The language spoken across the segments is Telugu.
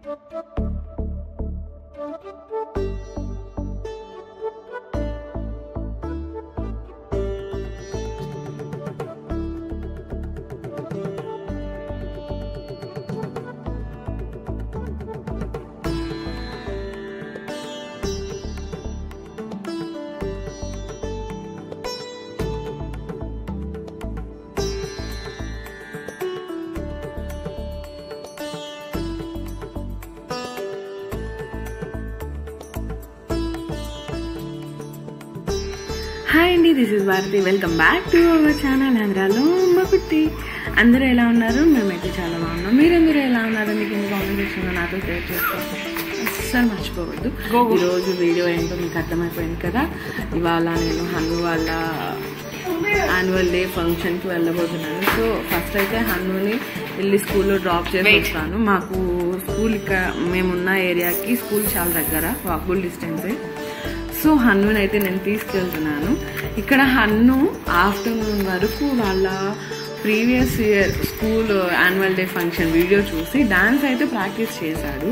హాయ్ అండి this is Bharati welcome back to our channel ఆంధ్రాలో అమ్మ కుట్టి అందరూ ఎలా ఉన్నారు మేమైతే చాలా బాగున్నాం మీరందరూ ఎలా ఉన్నారు మీకు కింద కామెంట్ సెక్షన్లో నాతో షేర్ చేసుకోండి అస్సలు మర్చిపోవద్దు ఈరోజు వీడియో ఏంటో మీకు అర్థమైపోయింది కదా ఇవాళ నేను హన్ను వాళ్ళ యాన్యువల్ డే ఫంక్షన్కి వెళ్ళబోతున్నాను సో ఫస్ట్ అయితే హన్నుని వెళ్ళి స్కూల్లో డ్రాప్ చేసి వస్తాను మాకు స్కూల్ ఇక్కడ మేమున్న ఏరియాకి స్కూల్ చాలా దగ్గర వాకబుల్ డిస్టెన్సే సో హన్నుని అయితే నేను తీసుకెళ్తున్నాను ఇక్కడ హన్ను ఆఫ్టర్నూన్ వరకు వాళ్ళ previous year school annual day function video చూసి డాన్స్ అయితే ప్రాక్టీస్ చేశాడు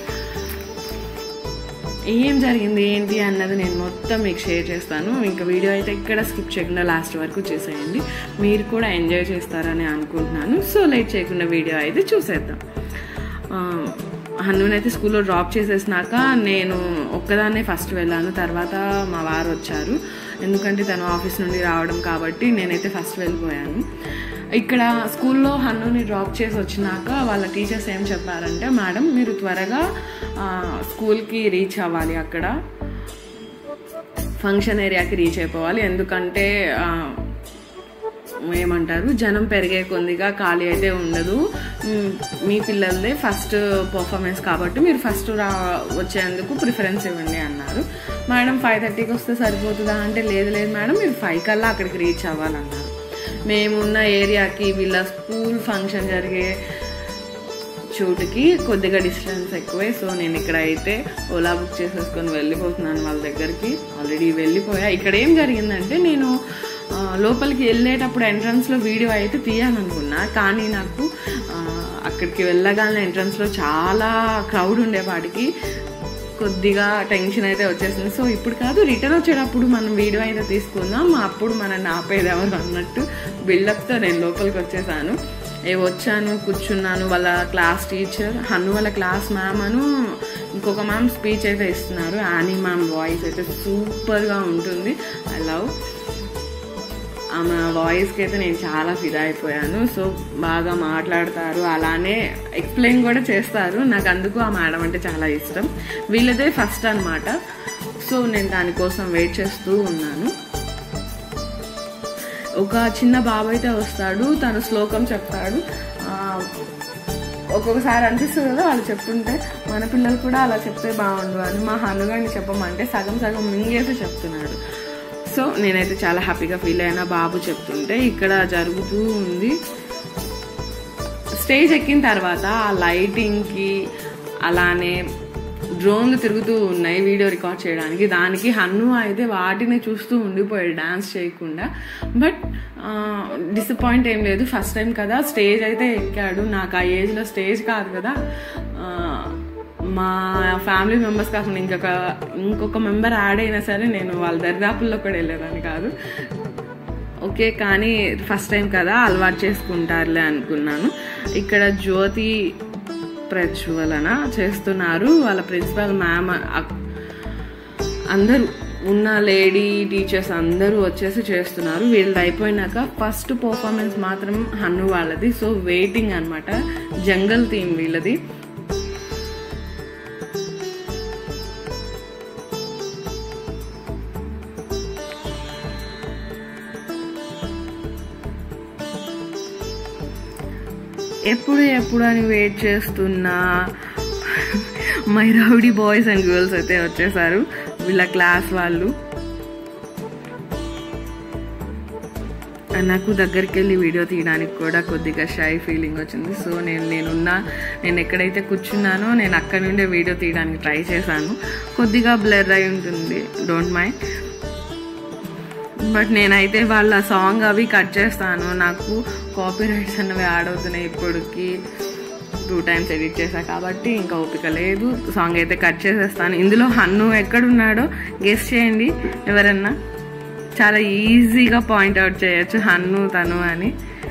ఏం జరిగింది ఏంటి అన్నది నేను మొత్తం మీకు షేర్ చేస్తాను ఇంకా వీడియో అయితే ఇక్కడ స్కిప్ చేయకుండా లాస్ట్ వరకు చూసేయండి మీరు కూడా ఎంజాయ్ చేస్తారని అనుకుంటున్నాను సో లేట్ చేయకుండా వీడియో అయితే చూసేద్దాం ఆ, హన్నునైతే స్కూల్లో డ్రాప్ చేసేసినాక నేను ఒక్కదాన్నే ఫస్ట్ వెళ్ళాను తర్వాత మా వారు వచ్చారు ఎందుకంటే తను ఆఫీస్ నుండి రావడం కాబట్టి నేనైతే ఫస్ట్ వెళ్ళిపోయాను ఇక్కడ స్కూల్లో హన్నుని డ్రాప్ చేసి వచ్చినాక వాళ్ళ టీచర్స్ ఏం చెప్పారంటే మేడం మీరు త్వరగా ఆ, స్కూల్కి రీచ్ అవ్వాలి అక్కడ ఫంక్షన్ ఏరియాకి రీచ్ అయిపోవాలి ఎందుకంటే ఆ, ఏమంటారు జనం పెరిగే కొద్దిగా ఖాళీ అయితే ఉండదు మ్, మీ పిల్లలదే ఫస్ట్ పర్ఫార్మెన్స్ కాబట్టి మీరు ఫస్ట్ రా వచ్చేందుకు ప్రిఫరెన్స్ ఇవ్వండి అన్నారు మేడం ఫైవ్ థర్టీకి వస్తే సరిపోతుందా అంటే లేదు లేదు మేడం మీరు ఫైవ్ కల్లా అక్కడికి రీచ్ అవ్వాలన్నారు మేమున్న ఏరియాకి వీళ్ళ స్కూల్ ఫంక్షన్ జరిగే చోటుకి కొద్దిగా డిస్టెన్స్ ఎక్కువే సో నేను ఇక్కడ అయితే ఓలా బుక్ చేసేసుకొని వెళ్ళిపోతున్నాను వాళ్ళ దగ్గరికి ఆల్రెడీ వెళ్ళిపోయా ఇక్కడ ఏం జరిగిందంటే నేను ఆ, లోపలికి వెళ్ళేటప్పుడు ఎంట్రన్స్లో వీడియో అయితే తీయాలనుకున్నా కానీ నాకు ఆ, అక్కడికి వెళ్ళగానే ఎంట్రన్స్లో చాలా క్రౌడ్ ఉండేవాడికి కొద్దిగా టెన్షన్ అయితే వచ్చేసింది సో ఇప్పుడు కాదు రిటర్న్ వచ్చేటప్పుడు మనం వీడియో అయితే తీసుకుందాం అప్పుడు మనం ఆపేది ఎవరు అన్నట్టు బిల్డప్తో నేను లోపలికి వచ్చేసాను ఏ వచ్చాను కూర్చున్నాను వాళ్ళ క్లాస్ టీచర్ హన్ను వాళ్ళ క్లాస్ మ్యామ్ అను ఇంకొక మ్యామ్ స్పీచ్ అయితే ఇస్తున్నారు యానీ మ్యామ్ వాయిస్ అయితే సూపర్గా ఉంటుంది ఐ లవ్ ఆమె వాయిస్కి అయితే నేను చాలా ఫిదా అయిపోయాను సో బాగా మాట్లాడతారు అలానే ఎక్స్ప్లెయిన్ కూడా చేస్తారు నాకు అందుకు ఆ మేడం అంటే చాలా ఇష్టం వీళ్ళదే ఫస్ట్ అన్నమాట సో నేను దానికోసం వెయిట్ చేస్తూ ఉన్నాను ఒక చిన్న బాబు అయితే వస్తాడు తను శ్లోకం చెప్తాడు ఆ, ఒక్కొక్కసారి అనిపిస్తుంది కదా వాళ్ళు చెప్తుంటే మన పిల్లలు కూడా అలా చెప్తే బాగుండు అని మా హనుగాడిని చెప్పమంటే సగం సగం మింగేసి చెప్తున్నాడు సో నేనైతే చాలా హ్యాపీగా ఫీల్ అయినా బాబు చెప్తుంటే ఇక్కడ జరుగుతూ ఉంది స్టేజ్ ఎక్కిన తర్వాత ఆ లైటింగ్కి అలానే డ్రోన్లు తిరుగుతూ ఉన్నాయి వీడియో రికార్డ్ చేయడానికి దానికి హన్ను అయితే వాటిని చూస్తూ ఉండిపోయాడు డాన్స్ చేయకుండా బట్ డిసప్పాయింట్ ఏం లేదు ఫస్ట్ టైం కదా స్టేజ్ అయితే ఎక్కాడు నాకు ఆ ఏజ్లో స్టేజ్ కాదు కదా ఆ, మా ఫ్యామిలీ మెంబర్స్ కాకుండా ఇంకొక ఇంకొక మెంబర్ యాడ్ అయినా సరే నేను వాళ్ళ దరిదాపుల్లో కూడా వెళ్ళేదాన్ని కాదు ఓకే కానీ ఫస్ట్ టైం కదా అలవాటు చేసుకుంటారులే అనుకున్నాను ఇక్కడ జ్యోతి ప్రజ్వలన చేస్తున్నారు వాళ్ళ ప్రిన్సిపల్ మ్యామ్ అందరూ ఉన్న లేడీ టీచర్స్ అందరూ వచ్చేసి చేస్తున్నారు వీళ్ళది అయిపోయినాక ఫస్ట్ పర్ఫార్మెన్స్ మాత్రం హన్ను వాళ్ళది సో వెయిటింగ్ అన్నమాట జంగల్ థీమ్ వీళ్ళది ఎప్పుడు ఎప్పుడు అని వెయిట్ చేస్తున్నా my rowdy boys and girls అయితే వచ్చేసారు వీళ్ళ క్లాస్ వాళ్ళు నాకు దగ్గరికి వెళ్ళి వీడియో తీయడానికి కూడా కొద్దిగా షై ఫీలింగ్ వచ్చింది సో నేను నేనున్న నేను ఎక్కడైతే కూర్చున్నానో నేను అక్కడ నుండే వీడియో తీయడానికి ట్రై చేశాను కొద్దిగా బ్లర్ అయి ఉంటుంది డోంట్ మైండ్ బట్ నేనైతే వాళ్ళ సాంగ్ అవి కట్ చేస్తాను నాకు కాపీ రైట్స్ అన్నవి యాడ్ అవుతున్నాయి ఇప్పటికి టూ టైమ్స్ ఎడిట్ చేశా కాబట్టి ఇంకా ఓపిక లేదు సాంగ్ అయితే కట్ చేసేస్తాను ఇందులో హన్ను ఎక్కడున్నాడో గెస్ట్ చేయండి ఎవరన్నా చాలా ఈజీగా పాయింట్ అవుట్ చేయొచ్చు హన్ను తను అని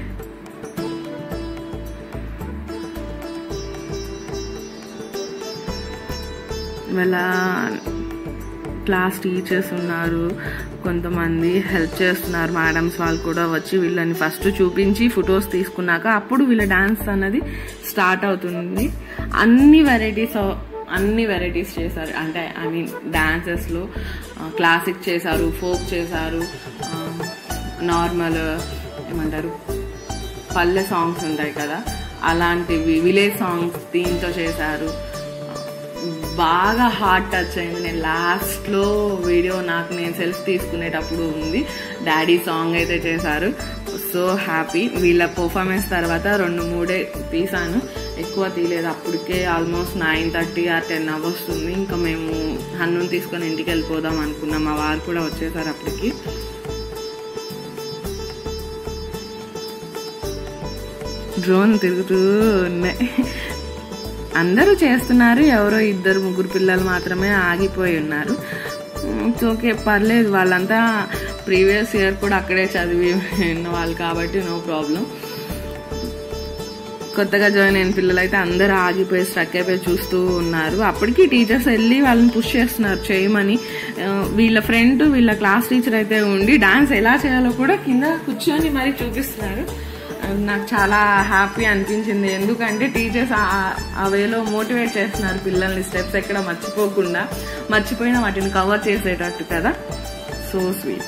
వాళ్ళ క్లాస్ టీచర్స్ ఉన్నారు కొంతమంది హెల్ప్ చేస్తున్నారు మేడమ్స్ వాళ్ళు కూడా వచ్చి వీళ్ళని ఫస్ట్ చూపించి ఫొటోస్ తీసుకున్నాక అప్పుడు వీళ్ళ డాన్స్ అన్నది స్టార్ట్ అవుతుంది అన్ని వెరైటీస్ అన్ని వెరైటీస్ చేశారు అంటే ఐ మీన్ డాన్సెస్లో క్లాసిక్ చేశారు ఫోక్ చేశారు నార్మల్ ఏమంటారు పల్లె సాంగ్స్ ఉంటాయి కదా అలాంటివి విలేజ్ సాంగ్స్ దీంతో చేశారు బాగా హార్ట్ టచ్ అయింది నేను లాస్ట్లో వీడియో నాకు నేను సెల్ఫ్ తీసుకునేటప్పుడు ఉంది డాడీ సాంగ్ అయితే చేశారు సో హ్యాపీ వీళ్ళ పర్ఫార్మెన్స్ తర్వాత రెండు మూడే తీసాను ఎక్కువ తీయలేదు అప్పటికే ఆల్మోస్ట్ నైన్ థర్టీ ఆ టెన్ అవర్స్ ఉంది ఇంకా మేము హన్నుని తీసుకొని ఇంటికి వెళ్ళిపోదాం అనుకున్నాం మా వారు కూడా వచ్చేసారు అప్పటికి డ్రోన్ తిరుగుతూ ఉన్నాయి అందరూ చేస్తున్నారు ఎవరో ఇద్దరు ముగ్గురు పిల్లలు మాత్రమే ఆగిపోయి ఉన్నారు ఓకే పర్లేదు వాళ్ళంతా ప్రీవియస్ ఇయర్ కూడా అక్కడే చదివి ఉన్న వాళ్ళు కాబట్టి నో ప్రాబ్లం కొత్తగా జాయిన్ అయిన పిల్లలు అయితే అందరూ ఆగిపోయి స్ట్రక్ అయిపోయి చూస్తూ ఉన్నారు అప్పటికి టీచర్స్ వెళ్ళి వాళ్ళని పుష్ చేస్తున్నారు చేయమని వీళ్ళ ఫ్రెండ్ వీళ్ళ క్లాస్ టీచర్ అయితే ఉండి డాన్స్ ఎలా చేయాలో కూడా కింద కూర్చొని మరీ చూపిస్తున్నారు నాకు చాలా హ్యాపీ అనిపించింది ఎందుకంటే టీచర్స్ ఆ వేలో మోటివేట్ చేస్తున్నారు పిల్లల్ని స్టెప్స్ ఎక్కడ మర్చిపోకుండా మర్చిపోయిన వాటిని కవర్ చేసేటట్టు కదా సో స్వీట్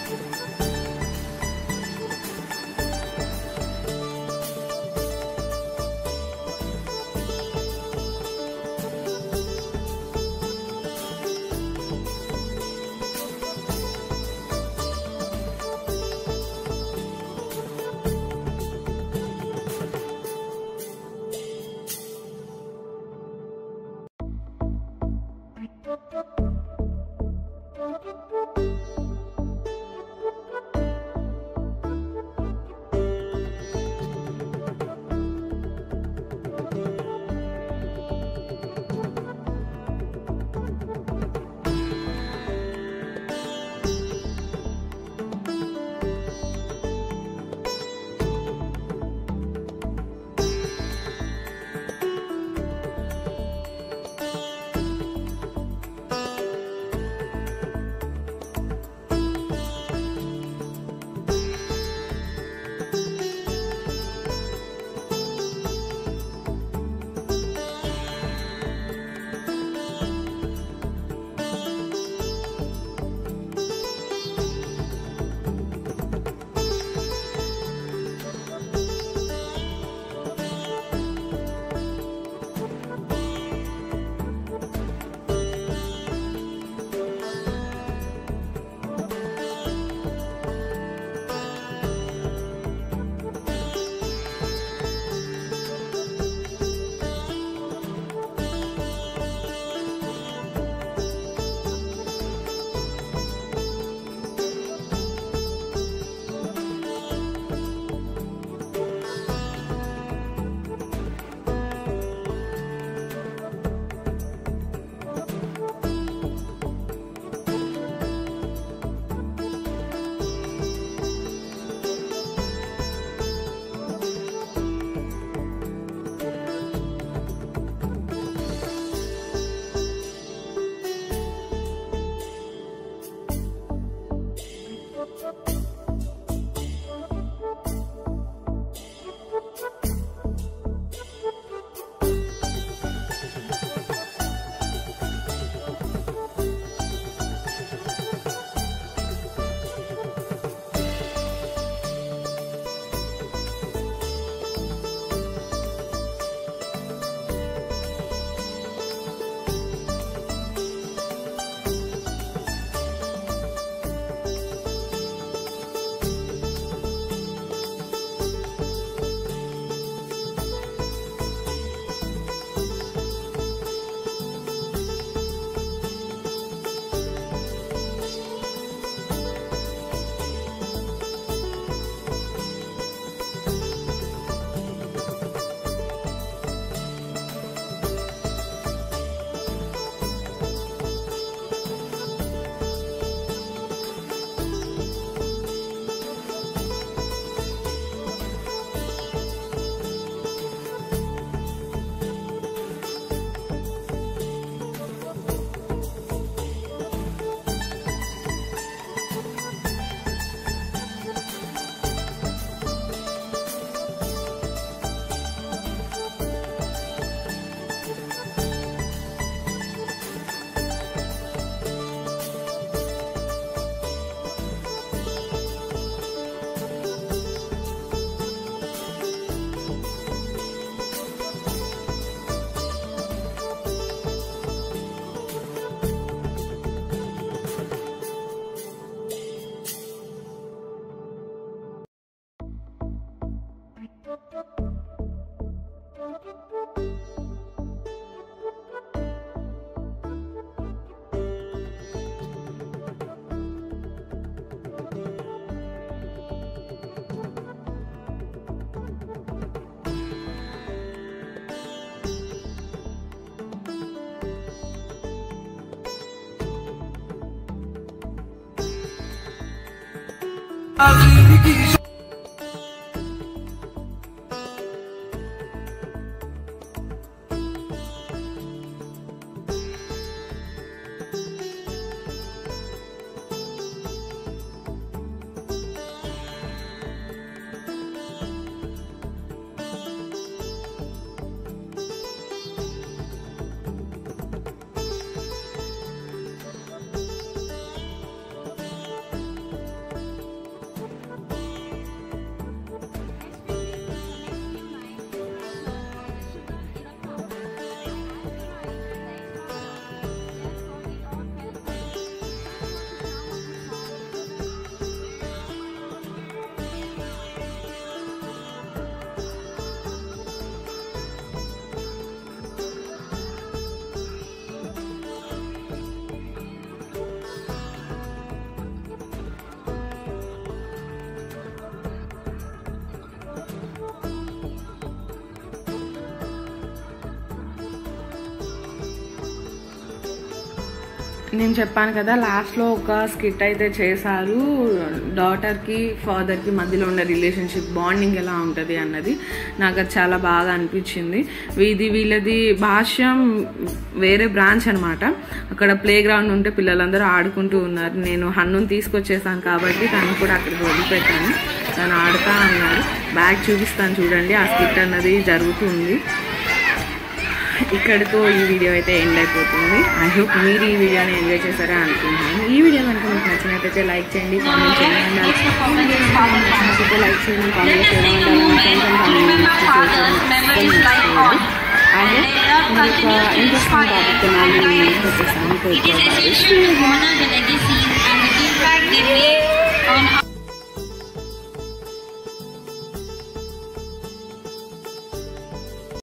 నేను చెప్పాను కదా లాస్ట్లో ఒక స్కిట్ అయితే చేశారు డాటర్కి ఫాదర్కి మధ్యలో ఉన్న రిలేషన్షిప్ బాండింగ్ ఎలా ఉంటుంది అన్నది నాకు అది చాలా బాగా అనిపించింది ఇది వీళ్ళది భాష్యం వేరే బ్రాంచ్ అనమాట అక్కడ ప్లే గ్రౌండ్ ఉంటే పిల్లలందరూ ఆడుకుంటూ ఉన్నారు నేను హన్నుని తీసుకొచ్చేసాను కాబట్టి తను కూడా అక్కడికి వదిలిపెట్టాను తను ఆడుతా అన్నాడు బ్యాగ్ చూపిస్తాను చూడండి ఆ స్కిట్ అన్నది జరుగుతుంది ఇక్కడితో ఈ వీడియో అయితే ఎండ్ అయిపోతుంది ఐ హోప్ మీరు ఈ వీడియోని ఎంజాయ్ చేశారని అనుకుంటున్నాను ఈ వీడియో కనుక మీకు నచ్చినట్టయితే లైక్ చేయండి కామెంట్ చేయండి అండ్ నచ్చినట్టయితే లైక్ చేయండి కామెంట్ చేయడం అండ్ అలానే friends and family I hope మీకు ఇంట్రెస్టింగ్ టాపిక్ మళ్ళీ నేను వచ్చేసాను It is essential to honor the legacy